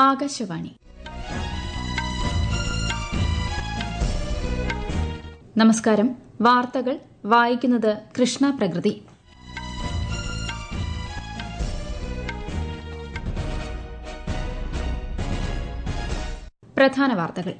ആകാശവാണി നമസ്കാരം വാർത്തകൾ വായിക്കുന്നത് കൃഷ്ണ പ്രകൃതി പ്രധാന വാർത്തകൾ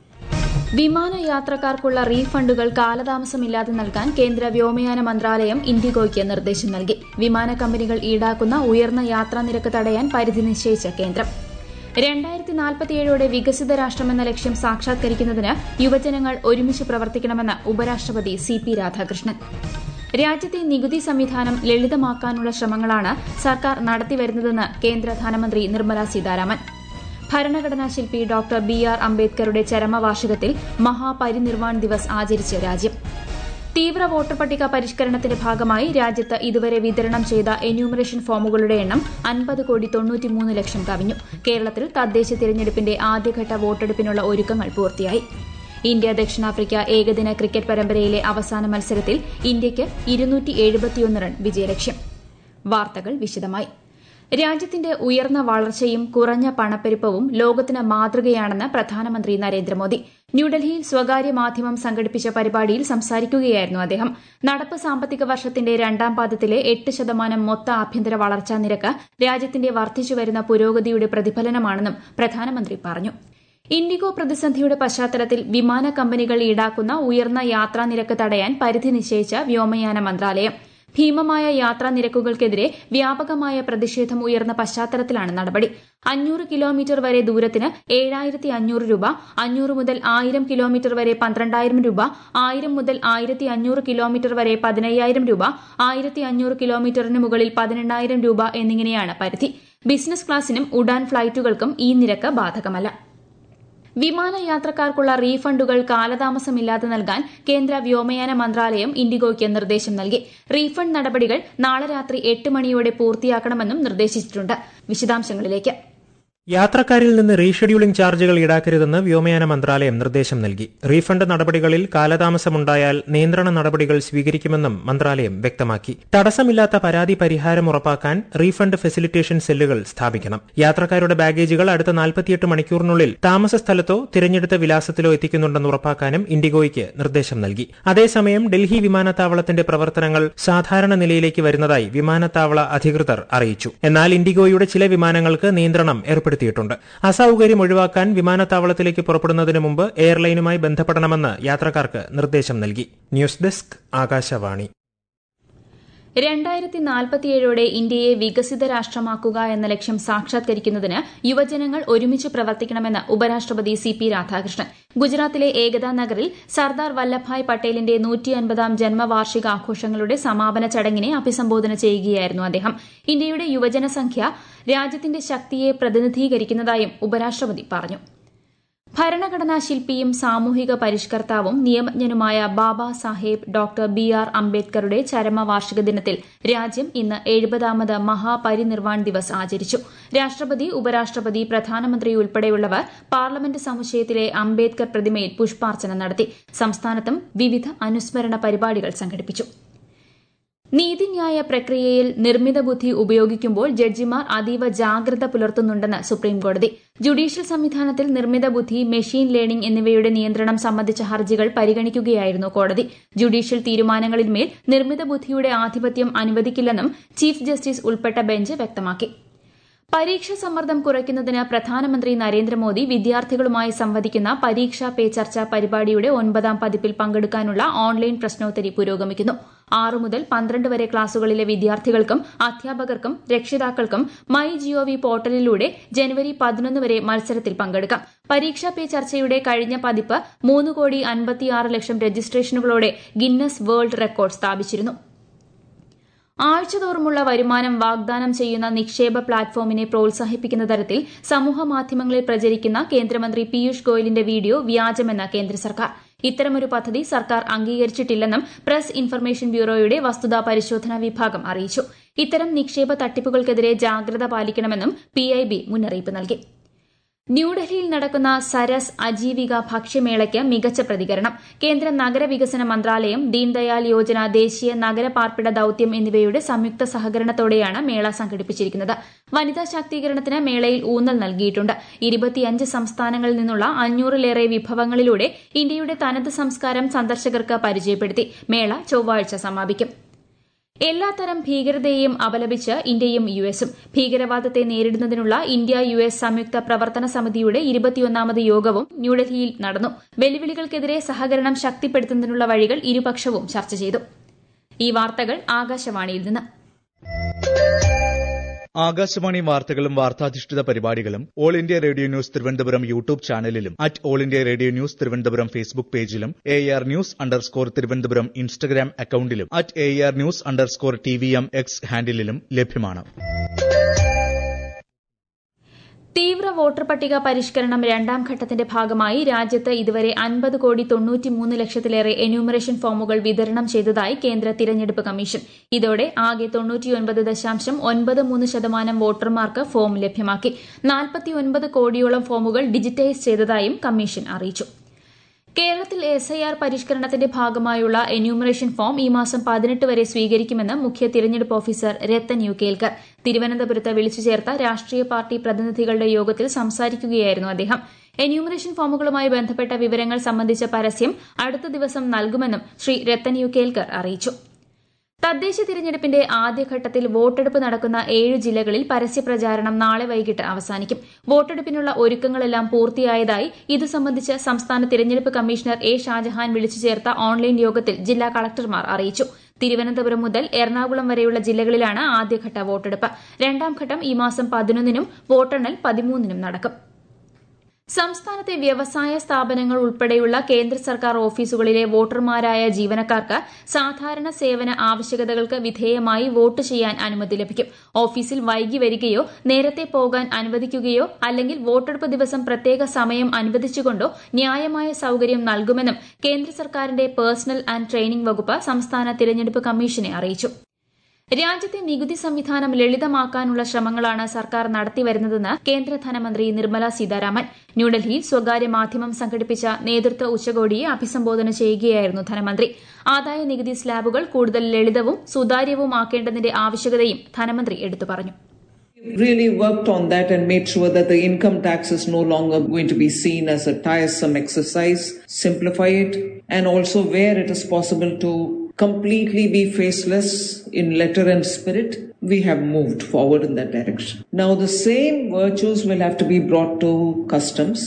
വിമാനയാത്രക്കാർക്കുള്ള റീഫണ്ടുകൾ കാലതാമസമില്ലാതെ നൽകാൻ കേന്ദ്ര വ്യോമയാന മന്ത്രാലയം ഇൻഡിഗോയ്ക്ക് നിർദ്ദേശം നൽകി വിമാന കമ്പനികൾ ഈടാക്കുന്ന ഉയർന്ന യാത്രാ നിരക്ക് തടയാൻ പരിധി നിശ്ചയിച്ച കേന്ദ്രം രണ്ടായിരത്തി നാൽപ്പത്തിയേഴോടെ വികസിത രാഷ്ട്രമെന്ന ലക്ഷ്യം സാക്ഷാത്കരിക്കുന്നതിന് യുവജനങ്ങൾ ഒരുമിച്ച് പ്രവർത്തിക്കണമെന്ന് ഉപരാഷ്ട്രപതി സി പി രാധാകൃഷ്ണൻ രാജ്യത്തെ നികുതി സംവിധാനം ലളിതമാക്കാനുള്ള ശ്രമങ്ങളാണ് സർക്കാർ നടത്തിവരുന്നതെന്ന് കേന്ദ്ര ധനമന്ത്രി നിർമ്മല സീതാരാമൻ ഭരണഘടനാ ശില്പി ഡോക്ടർ ബി ആർ അംബേദ്കറുടെ ചരമവാർഷികത്തിൽ മഹാപരിനിർവാൺ ദിവസ് ആചരിച്ച് രാജ്യം തീവ്ര വോട്ടർ പട്ടിക പരിഷ്കരണത്തിന്റെ ഭാഗമായി രാജ്യത്ത് ഇതുവരെ വിതരണം ചെയ്ത എന്യൂമറേഷൻ ഫോമുകളുടെ എണ്ണം അൻപത് കോടി തൊണ്ണൂറ്റിമൂന്ന് ലക്ഷം കവിഞ്ഞു കേരളത്തിൽ തദ്ദേശ തിരഞ്ഞെടുപ്പിന്റെ ആദ്യഘട്ട വോട്ടെടുപ്പിനുള്ള ഒരുക്കങ്ങൾ പൂർത്തിയായി ഇന്ത്യ ദക്ഷിണാഫ്രിക്ക ഏകദിന ക്രിക്കറ്റ് പരമ്പരയിലെ അവസാന മത്സരത്തിൽ ഇന്ത്യയ്ക്ക് ഇരുന്നൂറ്റി എഴുപത്തിയൊന്ന് റൺ വിജയലക്ഷ്യം വാർത്തകൾ വിശദമായി രാജ്യത്തിന്റെ ഉയർന്ന വളർച്ചയും കുറഞ്ഞ പണപ്പെരുപ്പവും ലോകത്തിന് മാതൃകയാണെന്ന് പ്രധാനമന്ത്രി നരേന്ദ്രമോദി ന്യൂഡൽഹിയിൽ സ്വകാര്യ മാധ്യമം സംഘടിപ്പിച്ച പരിപാടിയിൽ സംസാരിക്കുകയായിരുന്നു അദ്ദേഹം നടപ്പ് സാമ്പത്തിക വർഷത്തിന്റെ രണ്ടാം പാദത്തിലെ എട്ട് ശതമാനം മൊത്ത ആഭ്യന്തര വളർച്ചാ നിരക്ക് രാജ്യത്തിന്റെ വർദ്ധിച്ചുവരുന്ന പുരോഗതിയുടെ പ്രതിഫലനമാണെന്നും പ്രധാനമന്ത്രി പറഞ്ഞു ഇൻഡിഗോ പ്രതിസന്ധിയുടെ പശ്ചാത്തലത്തിൽ വിമാന കമ്പനികൾ ഈടാക്കുന്ന ഉയർന്ന യാത്രാ നിരക്ക് തടയാൻ പരിധി നിശ്ചയിച്ച വ്യോമയാന മന്ത്രാലയം ഭീമമായ യാത്രാ നിരക്കുകൾക്കെതിരെ വ്യാപകമായ പ്രതിഷേധം ഉയർന്ന പശ്ചാത്തലത്തിലാണ് നടപടി അഞ്ഞൂറ് കിലോമീറ്റർ വരെ ദൂരത്തിന് ഏഴായിരത്തി അഞ്ഞൂറ് രൂപ അഞ്ഞൂറ് മുതൽ ആയിരം കിലോമീറ്റർ വരെ പന്ത്രണ്ടായിരം രൂപ ആയിരം മുതൽ ആയിരത്തി അഞ്ഞൂറ് കിലോമീറ്റർ വരെ പതിനയ്യായിരം രൂപ ആയിരത്തി അഞ്ഞൂറ് കിലോമീറ്ററിന് മുകളിൽ പതിനെണ്ണായിരം രൂപ എന്നിങ്ങനെയാണ് പരിധി ബിസിനസ് ക്ലാസിനും ഉഡാൻ ഫ്ളൈറ്റുകൾക്കും ഈ നിരക്ക് ബാധകമല്ല വിമാനയാത്രക്കാർക്കുള്ള റീഫണ്ടുകൾ കാലതാമസമില്ലാതെ നൽകാൻ കേന്ദ്ര വ്യോമയാന മന്ത്രാലയം ഇൻഡിഗോയ്ക്ക് നിർദ്ദേശം നൽകി റീഫണ്ട് നടപടികൾ നാളെ രാത്രി എട്ട് മണിയോടെ പൂർത്തിയാക്കണമെന്നും നിർദ്ദേശിച്ചിട്ടുണ്ട് വിശദാംശങ്ങളിലേക്ക് യാത്രക്കാരിൽ നിന്ന് റീഷെഡ്യൂളിംഗ് ചാർജുകൾ ഈടാക്കരുതെന്ന് വ്യോമയാന മന്ത്രാലയം നിർദ്ദേശം നൽകി റീഫണ്ട് നടപടികളിൽ കാലതാമസമുണ്ടായാൽ നിയന്ത്രണ നടപടികൾ സ്വീകരിക്കുമെന്നും മന്ത്രാലയം വ്യക്തമാക്കി തടസ്സമില്ലാത്ത പരാതി പരിഹാരം ഉറപ്പാക്കാൻ റീഫണ്ട് ഫെസിലിറ്റേഷൻ സെല്ലുകൾ സ്ഥാപിക്കണം യാത്രക്കാരുടെ ബാഗേജുകൾ അടുത്ത നാൽപ്പത്തിയെട്ട് മണിക്കൂറിനുള്ളിൽ താമസ സ്ഥലത്തോ തിരഞ്ഞെടുത്ത വിലാസത്തിലോ എത്തിക്കുന്നുണ്ടെന്ന് ഉറപ്പാക്കാനും ഇൻഡിഗോയ്ക്ക് നിർദ്ദേശം നൽകി അതേസമയം ഡൽഹി വിമാനത്താവളത്തിന്റെ പ്രവർത്തനങ്ങൾ സാധാരണ നിലയിലേക്ക് വരുന്നതായി വിമാനത്താവള അധികൃതർ അറിയിച്ചു എന്നാൽ ഇൻഡിഗോയുടെ ചില വിമാനങ്ങൾക്ക് നിയന്ത്രണം ഏർപ്പെടുത്തി ഏർപ്പെടുത്തിയിട്ടുണ്ട് അസൌകര്യം ഒഴിവാക്കാൻ വിമാനത്താവളത്തിലേക്ക് പുറപ്പെടുന്നതിന് മുമ്പ് എയർലൈനുമായി ബന്ധപ്പെടണമെന്ന് യാത്രക്കാർക്ക് നിർദ്ദേശം നൽകി ന്യൂസ് ഡെസ്ക് ആകാശവാണി രണ്ടായിരത്തി നാൽപ്പത്തിയേഴോടെ ഇന്ത്യയെ വികസിത രാഷ്ട്രമാക്കുക എന്ന ലക്ഷ്യം സാക്ഷാത്കരിക്കുന്നതിന് യുവജനങ്ങൾ ഒരുമിച്ച് പ്രവർത്തിക്കണമെന്ന് ഉപരാഷ്ട്രപതി സി പി രാധാകൃഷ്ണൻ ഗുജറാത്തിലെ ഏകതാ നഗറിൽ സർദാർ വല്ലഭായ് പട്ടേലിന്റെ നൂറ്റിയൻപതാം ജന്മവാർഷികാഘോഷങ്ങളുടെ സമാപന ചടങ്ങിനെ അഭിസംബോധന ചെയ്യുകയായിരുന്നു അദ്ദേഹം ഇന്ത്യയുടെ യുവജനസംഖ്യ രാജ്യത്തിന്റെ ശക്തിയെ പ്രതിനിധീകരിക്കുന്നതായും ഉപരാഷ്ട്രപതി പറഞ്ഞു ഭരണഘടനാ ശില്പിയും സാമൂഹിക പരിഷ്കർത്താവും നിയമജ്ഞനുമായ Baba Saheb doctor B R അംബേദ്കറുടെ ചരമവാർഷിക ദിനത്തിൽ രാജ്യം ഇന്ന് എഴുപതാമത് മഹാപരിനിർവാൺ ദിവസ് ആചരിച്ചു രാഷ്ട്രപതി ഉപരാഷ്ട്രപതി പ്രധാനമന്ത്രി ഉൾപ്പെടെയുള്ളവർ പാർലമെന്റ് സമുച്ചയത്തിലെ അംബേദ്കർ പ്രതിമയിൽ പുഷ്പാർച്ചന നടത്തി സംസ്ഥാനത്തും വിവിധ അനുസ്മരണ പരിപാടികൾ സംഘടിപ്പിച്ചു നീതിന്യായ പ്രക്രിയയിൽ നിർമ്മിത ബുദ്ധി ഉപയോഗിക്കുമ്പോൾ ജഡ്ജിമാർ അതീവ ജാഗ്രത പുലർത്തുന്നുണ്ടെന്ന് സുപ്രീംകോടതി ജുഡീഷ്യൽ സംവിധാനത്തിൽ നിർമ്മിത ബുദ്ധി മെഷീൻ ലേണിംഗ് എന്നിവയുടെ നിയന്ത്രണം സംബന്ധിച്ച ഹർജികൾ പരിഗണിക്കുകയായിരുന്നു കോടതി ജുഡീഷ്യൽ തീരുമാനങ്ങളിന്മേൽ നിർമ്മിത ബുദ്ധിയുടെ ആധിപത്യം അനുവദിക്കില്ലെന്നും ചീഫ് ജസ്റ്റിസ് ഉൾപ്പെട്ട ബെഞ്ച് വ്യക്തമാക്കി പരീക്ഷാ സമ്മർദ്ദം കുറയ്ക്കുന്നതിന് പ്രധാനമന്ത്രി നരേന്ദ്രമോദി വിദ്യാർത്ഥികളുമായി സംവദിക്കുന്ന പരീക്ഷാ പേ ചർച്ച പരിപാടിയുടെ ഒൻപതാം പതിപ്പിൽ പങ്കെടുക്കാനുള്ള ഓൺലൈൻ പ്രശ്നോത്തരി പുരോഗമിക്കുന്നു ആറു മുതൽ പന്ത്രണ്ട് വരെ ക്ലാസുകളിലെ വിദ്യാർത്ഥികൾക്കും അധ്യാപകർക്കും രക്ഷിതാക്കൾക്കും മൈ ജിഒവി പോർട്ടലിലൂടെ ജനുവരി പതിനൊന്ന് വരെ മത്സരത്തിൽ പങ്കെടുക്കാം പരീക്ഷാ പേ ചർച്ചയുടെ കഴിഞ്ഞ പതിപ്പ് മൂന്ന് കോടി അൻപത്തിയാറ് ലക്ഷം രജിസ്ട്രേഷനുകളോടെ ഗിന്നസ് വേൾഡ് റെക്കോർഡ് സ്ഥാപിച്ചിരുന്നു ആഴ്ചതോറുമുള്ള വരുമാനം വാഗ്ദാനം ചെയ്യുന്ന നിക്ഷേപ പ്ലാറ്റ്ഫോമിനെ പ്രോത്സാഹിപ്പിക്കുന്ന തരത്തിൽ സമൂഹമാധ്യമങ്ങളിൽ പ്രചരിക്കുന്ന കേന്ദ്രമന്ത്രി പീയൂഷ് ഗോയലിന്റെ വീഡിയോ വ്യാജമെന്ന് കേന്ദ്ര സർക്കാർ ഇത്തരമൊരു പദ്ധതി സർക്കാർ അംഗീകരിച്ചിട്ടില്ലെന്നും പ്രസ് ഇൻഫർമേഷൻ ബ്യൂറോയുടെ വസ്തുതാ പരിശോധനാ വിഭാഗം അറിയിച്ചു ഇത്തരം നിക്ഷേപ തട്ടിപ്പുകൾക്കെതിരെ ജാഗ്രത പാലിക്കണമെന്നും പിഐബി മുന്നറിയിപ്പ് നൽകി ന്യൂഡൽഹിയിൽ നടക്കുന്ന സരസ് അജീവിക ഭക്ഷ്യമേളയ്ക്ക് മികച്ച പ്രതികരണം കേന്ദ്ര നഗരവികസന മന്ത്രാലയം ദീൻദയാൽ യോജന ദേശീയ നഗര പാർപ്പിട ദൌത്യം എന്നിവയുടെ സംയുക്ത സഹകരണത്തോടെയാണ് മേള സംഘടിപ്പിച്ചിരിക്കുന്നത് വനിതാ ശാക്തീകരണത്തിന് മേളയിൽ ഊന്നൽ നൽകിയിട്ടുണ്ട് ഇരുപത്തിയഞ്ച് സംസ്ഥാനങ്ങളിൽ നിന്നുള്ള അഞ്ഞൂറിലേറെ വിഭവങ്ങളിലൂടെ ഇന്ത്യയുടെ തനത് സംസ്കാരം സന്ദർശകർക്ക് പരിചയപ്പെടുത്തി മേള ചൊവ്വാഴ്ച സമാപിക്കും എല്ലാത്തരം ഭീകരതയെയും അപലപിച്ച് ഇന്ത്യയും യുഎസും ഭീകരവാദത്തെ നേരിടുന്നതിനുള്ള ഇന്ത്യ യു എസ് സംയുക്ത പ്രവർത്തന സമിതിയുടെ ഇരുപത്തിയൊന്നാമത് യോഗവും ന്യൂഡൽഹിയിൽ നടന്നു വെല്ലുവിളികൾക്കെതിരെ സഹകരണം ശക്തിപ്പെടുത്തുന്നതിനുള്ള വഴികൾ ഇരുപക്ഷവും ചർച്ച ചെയ്തു ഈ വാർത്തകൾ ആകാശവാണിയിൽ നിന്ന് ആകാശവാണി വാർത്തകളും വാർത്താധിഷ്ഠിത പരിപാടികളും all India radio news Thiruvananthapuram YouTube ചാനലിലും at all India radio news Thiruvananthapuram Facebook പേജിലും A R news underscore Thiruvananthapuram Instagram അക്കൌണ്ടിലും at A R news underscore T V M X ഹാൻഡിലും ലഭ്യമാണ് തീവ്ര വോട്ടർ പട്ടിക പരിഷ്കരണം രണ്ടാം ഘട്ടത്തിന്റെ ഭാഗമായി രാജ്യത്ത് ഇതുവരെ അൻപത് കോടി തൊണ്ണൂറ്റിമൂന്ന് ലക്ഷത്തിലേറെ എന്യൂമറേഷൻ ഫോമുകൾ വിതരണം ചെയ്തതായി കേന്ദ്ര തിരഞ്ഞെടുപ്പ് കമ്മീഷൻ ഇതോടെ ആകെ തൊണ്ണൂറ്റിയൊൻപത് ദശാംശം ഒൻപത് മൂന്ന് ശതമാനം വോട്ടർമാർക്ക് ഫോം ലഭ്യമാക്കി നാൽപ്പത്തിയൊൻപത് കോടിയോളം ഫോമുകൾ ഡിജിറ്റൈസ് ചെയ്തതായും കമ്മീഷൻ അറിയിച്ചു കേരളത്തിൽ എസ് ഐ ആർ പരിഷ്കരണത്തിന്റെ ഭാഗമായുള്ള എന്യൂമറേഷൻ ഫോം ഈ മാസം പതിനെട്ട് വരെ സ്വീകരിക്കുമെന്ന് മുഖ്യ തിരഞ്ഞെടുപ്പ് ഓഫീസർ രത്തൻ യു കേൽക്കർ തിരുവനന്തപുരത്ത് വിളിച്ചു ചേർത്ത രാഷ്ട്രീയ പാർട്ടി പ്രതിനിധികളുടെ യോഗത്തിൽ സംസാരിക്കുകയായിരുന്നു അദ്ദേഹം എന്യൂമറേഷൻ ഫോമുകളുമായി ബന്ധപ്പെട്ട വിവരങ്ങൾ സംബന്ധിച്ച പരസ്യം അടുത്ത ദിവസം നൽകുമെന്നും ശ്രീ രത്തൻ യു കേൽക്കർ അറിയിച്ചു തദ്ദേശ തിരഞ്ഞെടുപ്പിന്റെ ആദ്യഘട്ടത്തിൽ വോട്ടെടുപ്പ് നടക്കുന്ന ഏഴ് ജില്ലകളിൽ പരസ്യപ്രചാരണം നാളെ വൈകിട്ട് അവസാനിക്കും വോട്ടെടുപ്പിനുള്ള ഒരുക്കങ്ങളെല്ലാം പൂർത്തിയായതായി ഇതു സംബന്ധിച്ച് സംസ്ഥാന തിരഞ്ഞെടുപ്പ് കമ്മീഷണർ എ ഷാജഹാൻ വിളിച്ചു ചേർത്ത ഓൺലൈൻ യോഗത്തിൽ ജില്ലാ കളക്ടർമാർ അറിയിച്ചു തിരുവനന്തപുരം മുതൽ എറണാകുളം വരെയുള്ള ജില്ലകളിലാണ് ആദ്യഘട്ട വോട്ടെടുപ്പ് രണ്ടാം ഘട്ടം ഈ മാസം പതിനൊന്നിനും വോട്ടെണ്ണൽ പതിമൂന്നിനും നടക്കും സംസ്ഥാനത്തെ വ്യവസായ സ്ഥാപനങ്ങൾ ഉൾപ്പെടെയുള്ള കേന്ദ്ര സർക്കാർ ഓഫീസുകളിലെ വോട്ടർമാരായ ജീവനക്കാർക്ക് സാധാരണ സേവന ആവശ്യകതകൾക്ക് വിധേയമായി വോട്ട് ചെയ്യാൻ അനുമതി ലഭിക്കും ഓഫീസിൽ വൈകി വരികയോ നേരത്തെ പോകാൻ അനുവദിക്കുകയോ അല്ലെങ്കിൽ വോട്ടെടുപ്പ് ദിവസം പ്രത്യേക സമയം അനുവദിച്ചുകൊണ്ടോ ന്യായമായ സൌകര്യം നൽകുമെന്നും കേന്ദ്ര സർക്കാരിന്റെ പേഴ്സണൽ ആൻഡ് ട്രെയിനിംഗ് വകുപ്പ് സംസ്ഥാന തിരഞ്ഞെടുപ്പ് കമ്മീഷനെ അറിയിച്ചു രാജ്യത്തെ നികുതി സംവിധാനം ലളിതമാക്കാനുള്ള ശ്രമങ്ങളാണ് സർക്കാർ നടത്തിവരുന്നതെന്ന് കേന്ദ്ര ധനമന്ത്രി നിർമ്മല സീതാരാമൻ ന്യൂഡൽഹിയിൽ സ്വകാര്യ മാധ്യമം സംഘടിപ്പിച്ച നേതൃത്വ ഉച്ചകോടിയെ അഭിസംബോധന ചെയ്യുകയായിരുന്നു ധനമന്ത്രി ആദായ നികുതി സ്ലാബുകൾ കൂടുതൽ ലളിതവും സുതാര്യവുമാക്കേണ്ടതിന്റെ ആവശ്യകതയും ധനമന്ത്രി എടുത്തു പറഞ്ഞു really worked on that and made sure that the income tax is no longer going to be seen as a tiresome exercise, simplify it, and also where it is possible to completely be faceless in letter and spirit, we have moved forward in that direction. Now, the same virtues will have to be brought to customs.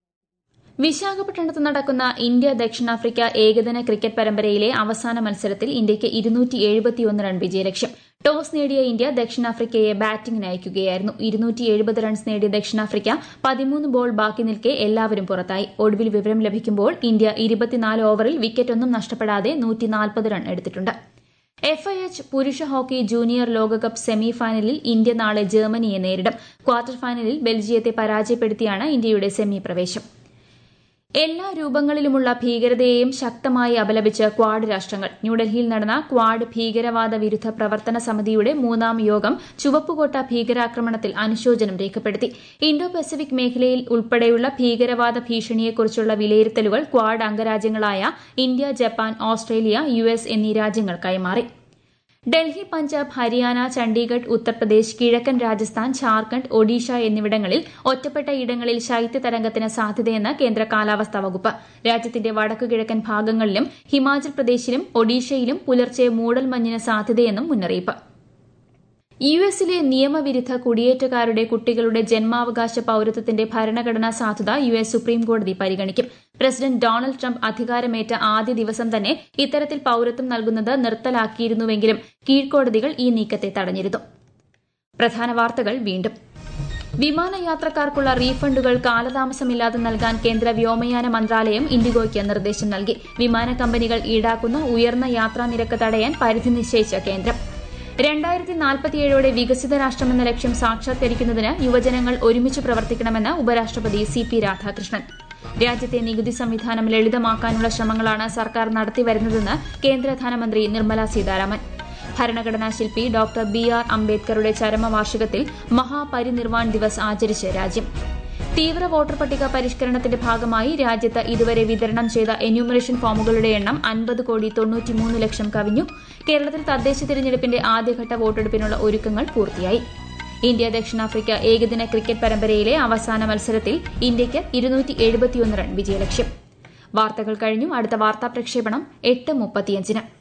വിശാഖപട്ടണത്ത് നടക്കുന്ന India ദക്ഷിണാഫ്രിക്ക ഏകദിന cricket പരമ്പരയിലെ അവസാന മത്സരത്തിൽ ഇന്ത്യയ്ക്ക് ഇരുന്നൂറ്റി എഴുപത്തിയൊന്ന് റൺ വിജയലക്ഷ്യം ടോസ് നേടിയ ഇന്ത്യ ദക്ഷിണാഫ്രിക്കയെ ബാറ്റിംഗിന് അയക്കുകയായിരുന്നു ഇരുന്നൂറ്റി എഴുപത് റൺസ് നേടിയ ദക്ഷിണാഫ്രിക്ക പതിമൂന്ന് ബോൾ ബാക്കി നിൽക്കെ എല്ലാവരും പുറത്തായി ഒടുവിൽ വിവരം ലഭിക്കുമ്പോൾ ഇന്ത്യ ഇരുപത്തിനാല് ഓവറിൽ വിക്കറ്റൊന്നും നഷ്ടപ്പെടാതെ നൂറ്റിനാൽപ്പത് റൺ എടുത്തിട്ടുണ്ട് എഫ് ഐ എച്ച് പുരുഷ ഹോക്കി ജൂനിയർ ലോകകപ്പ് സെമി ഫൈനലിൽ ഇന്ത്യ നാളെ ജർമ്മനിയെ നേരിടും ക്വാർട്ടർ ഫൈനലിൽ ബെൽജിയത്തെ പരാജയപ്പെടുത്തിയാണ് ഇന്ത്യയുടെ സെമി പ്രവേശം എല്ലാ രൂപങ്ങളിലുമുള്ള ഭീകരതയെയും ശക്തമായി അപലപിച്ച് ക്വാഡ് രാഷ്ട്രങ്ങൾ ന്യൂഡൽഹിയിൽ നടന്ന ക്വാഡ് ഭീകരവാദ വിരുദ്ധ പ്രവർത്തന സമിതിയുടെ മൂന്നാം യോഗം ചുവപ്പുകോട്ട ഭീകരാക്രമണത്തിൽ അനുശോചനം രേഖപ്പെടുത്തി ഇന്തോ പസഫിക് മേഖലയിൽ ഉൾപ്പെടെയുള്ള ഭീകരവാദ ഭീഷണിയെക്കുറിച്ചുള്ള വിലയിരുത്തലുകൾ ക്വാഡ് അംഗരാജ്യങ്ങളായ India Japan Australia U S എന്നീ രാജ്യങ്ങൾ കൈമാറി ഡൽഹി പഞ്ചാബ് ഹരിയാന ചണ്ഡീഗഡ് ഉത്തർപ്രദേശ് കിഴക്കൻ രാജസ്ഥാൻ ഝാർഖണ്ഡ് ഒഡീഷ എന്നിവിടങ്ങളിൽ ഒറ്റപ്പെട്ട ഇടങ്ങളിൽ ശൈത്യ തരംഗത്തിന് സാധ്യതയെന്ന് കേന്ദ്ര കാലാവസ്ഥാ വകുപ്പ് രാജ്യത്തിന്റെ വടക്കുകിഴക്കൻ ഭാഗങ്ങളിലും ഹിമാചൽ പ്രദേശിലും ഒഡീഷയിലും പുലർച്ചെ മൂടൽമഞ്ഞിന് സാധ്യതയെന്നും മുന്നറിയിപ്പ് യു എസിലെ നിയമവിരുദ്ധ കുടിയേറ്റക്കാരുടെ കുട്ടികളുടെ ജന്മാവകാശ പൌരത്വത്തിന്റെ ഭരണഘടനാ സാധുത യു എസ് സുപ്രീംകോടതി പരിഗണിക്കും പ്രസിഡന്റ് ഡൊണാൾഡ് ട്രംപ് അധികാരമേറ്റ ആദ്യ ദിവസം തന്നെ ഇത്തരത്തിൽ പൌരത്വം നൽകുന്നത് നിർത്തലാക്കിയിരുന്നുവെങ്കിലും കീഴ്ക്കോടതികൾ ഈ നീക്കത്തെ തടഞ്ഞിരുന്നു പ്രധാന വാർത്തകൾ വീണ്ടും വിമാനയാത്രക്കാർക്കുള്ള റീഫണ്ടുകൾ കാലതാമസമില്ലാതെ നൽകാൻ കേന്ദ്ര വ്യോമയാന മന്ത്രാലയം ഇൻഡിഗോയ്ക്ക് നിർദ്ദേശം നൽകി വിമാന കമ്പനികൾ ഈടാക്കുന്ന ഉയർന്ന യാത്രാ നിരക്ക് തടയാൻ പരിധി നിശ്ചയിച്ച കേന്ദ്രം രണ്ടായിരത്തി നാൽപ്പത്തിയേഴോടെ വികസിത രാഷ്ട്രമെന്ന ലക്ഷ്യം സാക്ഷാത്കരിക്കുന്നതിന് യുവജനങ്ങൾ ഒരുമിച്ച് പ്രവർത്തിക്കണമെന്ന് ഉപരാഷ്ട്രപതി സി പി രാധാകൃഷ്ണൻ രാജ്യത്തെ നികുതി സംവിധാനം ലളിതമാക്കാനുള്ള ശ്രമങ്ങളാണ് സർക്കാർ നടത്തിവരുന്നതെന്ന് കേന്ദ്ര ധനമന്ത്രി നിർമ്മല സീതാരാമൻ ഭരണഘടനാ ശില്പി ഡോക്ടർ ബി ആർ അംബേദ്കറുടെ ചരമവാർഷികത്തിൽ മഹാപരിനിർവാൺ ദിവസ് ആചരിച്ച് രാജ്യം തീവ്ര വോട്ടർ പട്ടിക പരിഷ്കരണത്തിന്റെ ഭാഗമായി രാജ്യത്ത് ഇതുവരെ വിതരണം ചെയ്ത എന്യൂമറേഷൻ ഫോമുകളുടെ എണ്ണം അൻപത് കോടി തൊണ്ണൂറ്റിമൂന്ന് ലക്ഷം കവിഞ്ഞു കേരളത്തിൽ തദ്ദേശ തിരഞ്ഞെടുപ്പിന്റെ ആദ്യഘട്ട വോട്ടെടുപ്പിനുള്ള ഒരുക്കങ്ങൾ പൂർത്തിയായി ഇന്ത്യ ദക്ഷിണാഫ്രിക്ക ഏകദിന ക്രിക്കറ്റ് പരമ്പരയിലെ അവസാന മത്സരത്തിൽ ഇന്ത്യയ്ക്ക് ഇരുന്നൂറ്റി എഴുപത്തിയൊന്ന് റൺ വിജയലക്ഷ്യം വാർത്തകൾ കഴിഞ്ഞു അടുത്ത വാർത്താ പ്രക്ഷേപണം എട്ട് മുപ്പത്തിയഞ്ചിന്